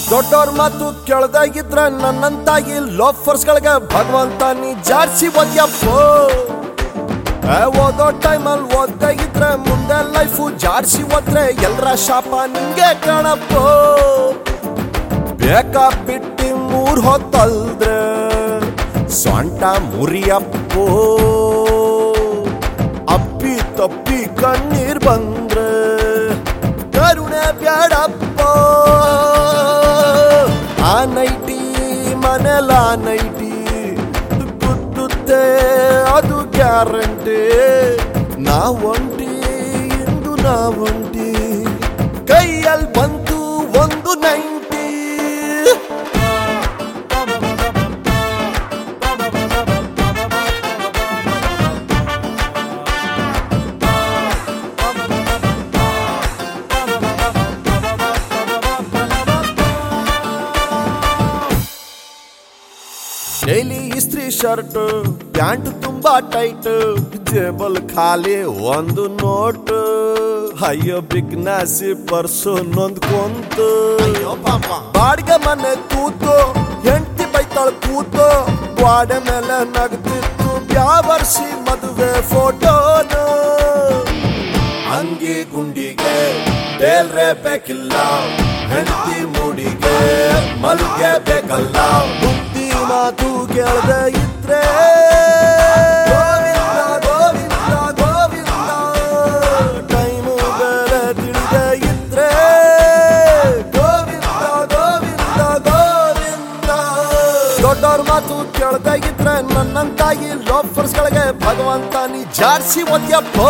ದೊಡ್ಡವ್ರ ಮಾತು ಕೇಳ್ದಾಗಿದ್ರ ನನ್ನಂತಾಗಿ ಲೋಫರ್ಸ್ಗಳಿಗೆ ಭಗವಂತ ನೀ ಜಾಡ್ಸಿ ಒದ್ಯಪ್ಪ ಏ, ಓದೋ ಟೈಮಲ್ಲಿ ಓದ್ದಾಗಿದ್ರೆ ಮುಂದೆ ಲೈಫು ಜಾಡ್ಸಿ ಓದ್ರೆ ಎಲ್ರ ಶಾಪ ನಿಂಗೆ ಕಾಣಪ್ಪ ಬೇಕಾ ಬಿಟ್ಟಿ ಮೂರ್ ಹೊತ್ತಲ್ದ್ರೆ ಸೊಂಟ ಮುರಿಯಪ್ಪೋ ಅಪ್ಪಿ ತಪ್ಪಿ ಕಣ್ಣೀರ್ ಬಂದ್ರೆ ಕರುಣೆ ಬ್ಯಾಡಪ್ಪ ಆ ನೈಟಿ ಮನೆಲ ನೈಟಿ ಗುದ್ದುತ್ತೆ ಅದು ಗ್ಯಾರಂಟಿ ನಾವೊಂಟಿ ಎಂದು ನಾವೊಂಟಿ ಕೈಯಲ್ಲಿ ಬಂತು ಒಂದು ನೈಂಟಿ ಡೈಲಿ ಇಸ್ತ್ರಿ ಶರ್ಟ್ ಪ್ಯಾಂಟ್ ತುಂಬಾ ಟೈಟ್ ಜೇಬಲ್ ಖಾಲಿ ಒಂದು ನೋಟ್ ಅಯ್ಯೋ ಬಿಗ್ನಾಸಿ ಪರ್ಸು ನೊಂದ್ಕೊಂತು ಬಾಡಿಗೆ ಮನೆ ಕೂತು ಹೆಂಡತಿ ಬೈತಾಳ ಕೂತು ಗೋಡೆ ಮೇಲೆ ನಗ್ತಿತ್ತು ಬ್ಯಾವರ್ಸಿ ಮದುವೆ ಫೋಟೋನ ಅಂಗಿ ಗುಂಡಿಗೆ ಬೇಲ್ರೆ ಬೇಕಿಲ್ಲ ಹೆಂಡತಿ ಮೂಡಿಗೆ ಮಲ್ಗೆ ಬೇಕಲ್ಲ ಬುದ್ಧಿ ಮಾತು ಕೇಳದೆ ಇದ್ರೆ ಗೋವಿಂದ ಗೋವಿಂದ ಗೋವಿಂದ ಟೈಮು ಬೇರೆ ತಿಳಿದೆ ಇದ್ರೆ ಗೋವಿಂದ ಗೋವಿಂದ ಗೋವಿಂದ ದೊಡ್ಡವ್ರ ಮಾತು ಕೇಳ್ದೆ ಇದ್ರೆ ನನ್ನಂತಾಗಿ ಲೋಫರ್ಸ್ಗಳಿಗೆ ಭಗವಂತ ನೀ ಜಾಡ್ಸಿ ಒದ್ಯಪ್ಪ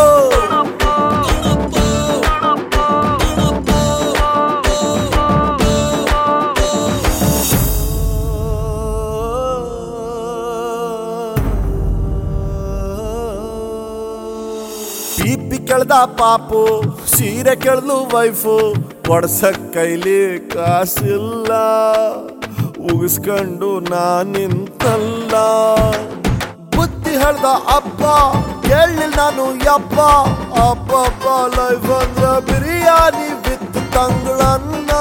ಪಿಪಿ ಕೆಳ್ದ ಪಾಪು ಸೀರೆ ಕೆಳ್ದು ವೈಫು ಕೊಡ್ಸಕ್ ಕೈಲಿ ಕಾಸಿಲ್ಲ ಉಗಿಸ್ಕೊಂಡು ನಾ ನಿಂತಲ್ಲ ಬುದ್ಧಿ ಹೇಳ್ದ ಅಪ್ಪ ಕೇಳಲಿಲ್ಲ ನಾನು ಯಪ್ಪ ಅಪ್ಪಪ್ಪ ಲೈಫ್ ಅಂದ್ರ ಬಿರಿಯಾನಿ ವಿತ್ ತಂಗಳನ್ನ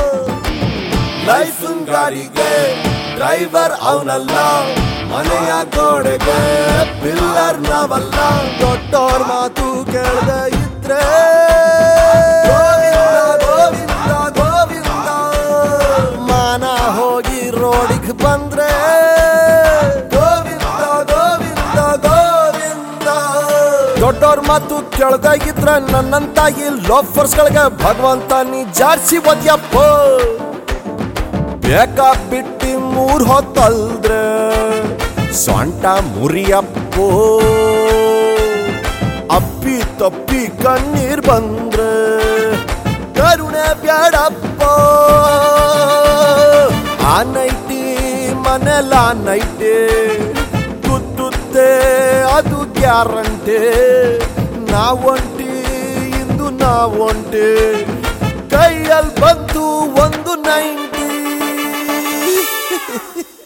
ಲೈಫ್ ಗಾಡಿಗೆ ಡ್ರೈವರ್ ಅವನಲ್ಲ ಮನೆಯ ಗೋಡೆಗೆ ಪಿಲ್ಲರ್ ನಾವಲ್ಲ ದೊಡ್ಡೋರ್ ಮಾತು ಕೇಳದೆ ಇದ್ರೆ ಗೋವಿಂದ ಗೋವಿಂದ ಗೋವಿಂದ ಮಾನ ಹೋಗಿ ರೋಡಿಗೆ ಬಂದ್ರೆ ಗೋವಿಂದ ಗೋವಿಂದ ಗೋವಿಂದ ದೊಡ್ಡೋರ್ ಮಾತು ಕೇಳ್ದಾಗಿದ್ರೆ ನನ್ನಂತಾಗಿ ಲೋಫರ್ಸ್ಗಳಿಗೆ ಭಗವಂತ ನೀ ಜಾಡ್ಸಿ ಒದ್ಯಪ್ಪ ಬೇಕಾ ಬಿಟ್ಟಿ ಮೂರ್ ಹೊತ್ತಲ್ದ್ರೆ ಸೊಂಟ ಮುರಿಯಪ್ಪೋ ಅಪ್ಪಿ ತಪ್ಪಿ ಕಣ್ಣೀರ್ ಬಂದ್ರೆ ಕರುಣೆ ಬ್ಯಾಡಪ್ಪ ಆ ನೈಟಿ ಮನೆಲ ನೈಟೆ ಗುದ್ದುತ್ತೆ ಅದು ಗ್ಯಾರಂಟಿ ನಾವೊಂಟಿ ಇಂದು ನಾವೊಂಟಿ ಕೈಯಲ್ಲಿ ಬಂತು ಒಂದು ನೈಂಟಿ